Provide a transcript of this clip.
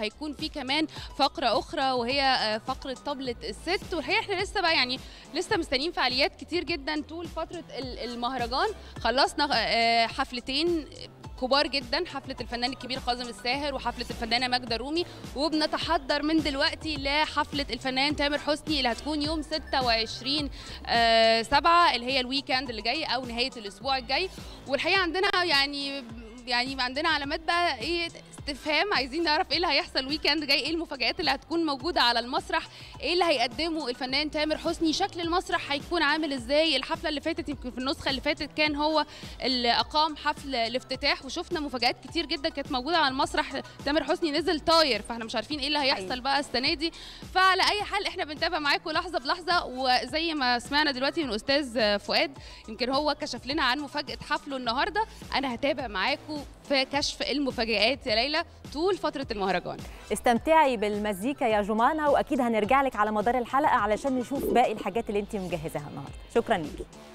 وهيكون في كمان فقره اخرى وهي آه، فقره طبله الست والحقيقه احنا لسه بقى يعني لسه مستنيين فعاليات كتير جدا طول فتره ال- المهرجان خلصنا آه، حفلتين كبار جدا حفله الفنان الكبير كاظم الساهر وحفله الفنانه ماجده رومي وبنتحضر من دلوقتي لحفله الفنان تامر حسني اللي هتكون يوم 26 آه، سبعة اللي هي الويكند اللي جاي او نهايه الاسبوع الجاي والحقيقه عندنا يعني يعني عندنا علامات بقى ايه استفهام عايزين نعرف ايه اللي هيحصل الويكند جاي ايه المفاجآت اللي هتكون موجوده على المسرح ايه اللي هيقدمه الفنان تامر حسني شكل المسرح هيكون عامل ازاي الحفله اللي فاتت يمكن في النسخه اللي فاتت كان هو اللي اقام حفل الافتتاح وشفنا مفاجآت كتير جدا كانت موجوده على المسرح تامر حسني نزل طاير فاحنا مش عارفين ايه اللي هيحصل حقيقي. بقى السنه دي فعلى اي حال احنا بنتابع معاكم لحظه بلحظه وزي ما سمعنا دلوقتي من استاذ فؤاد يمكن هو كشف لنا عن مفاجاه حفله النهارده انا هتابع معاكم في كشف المفاجآت يا ليلى طول فتره المهرجان استمتعي بالمزيكا يا جمانة واكيد هنرجع لك على مدار الحلقه علشان نشوف باقي الحاجات اللي انت مجهزاها النهارده شكرا ليكي